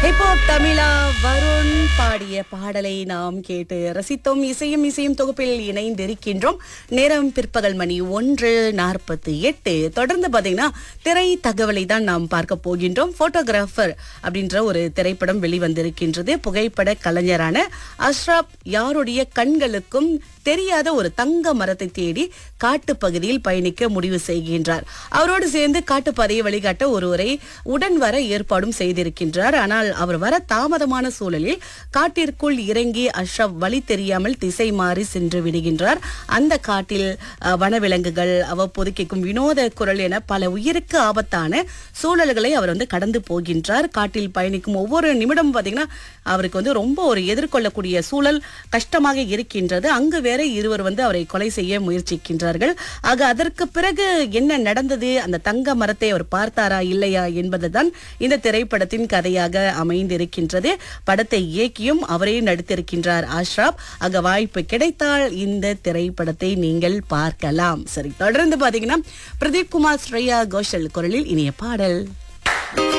hip hop தமிழா வருண் பாடிய பாடலை நாம் கேட்டு ரசித்தோம் இசையும் இசையும் தொகுப்பில் இணைந்திருக்கின்றோம் நேரம் பிற்பகல் மணி ஒன்று நாற்பத்தி எட்டு தொடர்ந்து பாத்தீங்கன்னா திரை தகவலை தான் நாம் பார்க்க போகின்றோம் போட்டோகிராஃபர் அப்படின்ற ஒரு திரைப்படம் வெளிவந்திருக்கின்றது புகைப்பட கலைஞரான அஷ்ரப் யாருடைய கண்களுக்கும் தெரியாத ஒரு தங்க மரத்தை தேடி காட்டுப் பகுதியில் பயணிக்க முடிவு செய்கின்றார் அவரோடு சேர்ந்து காட்டுப்பாதையை வழிகாட்ட ஒருவரை உடன் வர ஏற்பாடும் செய்திருக்கின்றார் ஆனால் அவர் வர தாமதமான சூழலில் காட்டிற்குள் இறங்கி அஷ்ரப் வழி தெரியாமல் திசை மாறி சென்று விடுகின்றார் அந்த காட்டில் அஹ், வனவிலங்குகள் அவ்வப்போது கேட்கும் வினோத குரல் என பல உயிருக்கு ஆபத்தான சூழல்களை அவர் வந்து கடந்து போகின்றார் காட்டில் பயணிக்கும் ஒவ்வொரு நிமிடம் பாத்தீங்கன்னா அவருக்கு வந்து ரொம்ப ஒரு எதிர்கொள்ளக்கூடிய சூழல் கஷ்டமாக இருக்கின்றது அங்கு வேற இருவர் வந்து அவரை கொலை செய்ய முயற்சிக்கின்றார்கள் ஆக அதற்கு பிறகு என்ன நடந்தது அந்த தங்க மரத்தை அவர் பார்த்தாரா இல்லையா என்பதுதான் இந்த திரைப்படத்தின் கதையாக அமைந்திருக்கின்றது படத்தை இயக்கியும் அவரே நடித்திருக்கின்றார் ஆஷ்ராப் ஆக வாய்ப்பு கிடைத்தால் இந்த திரைப்படத்தை நீங்கள் பார்க்கலாம் சரி தொடர்ந்து பாத்தீங்கன்னா பிரதீப் குமார் ஸ்ரேயா கோஷல் குரலில் இனிய பாடல்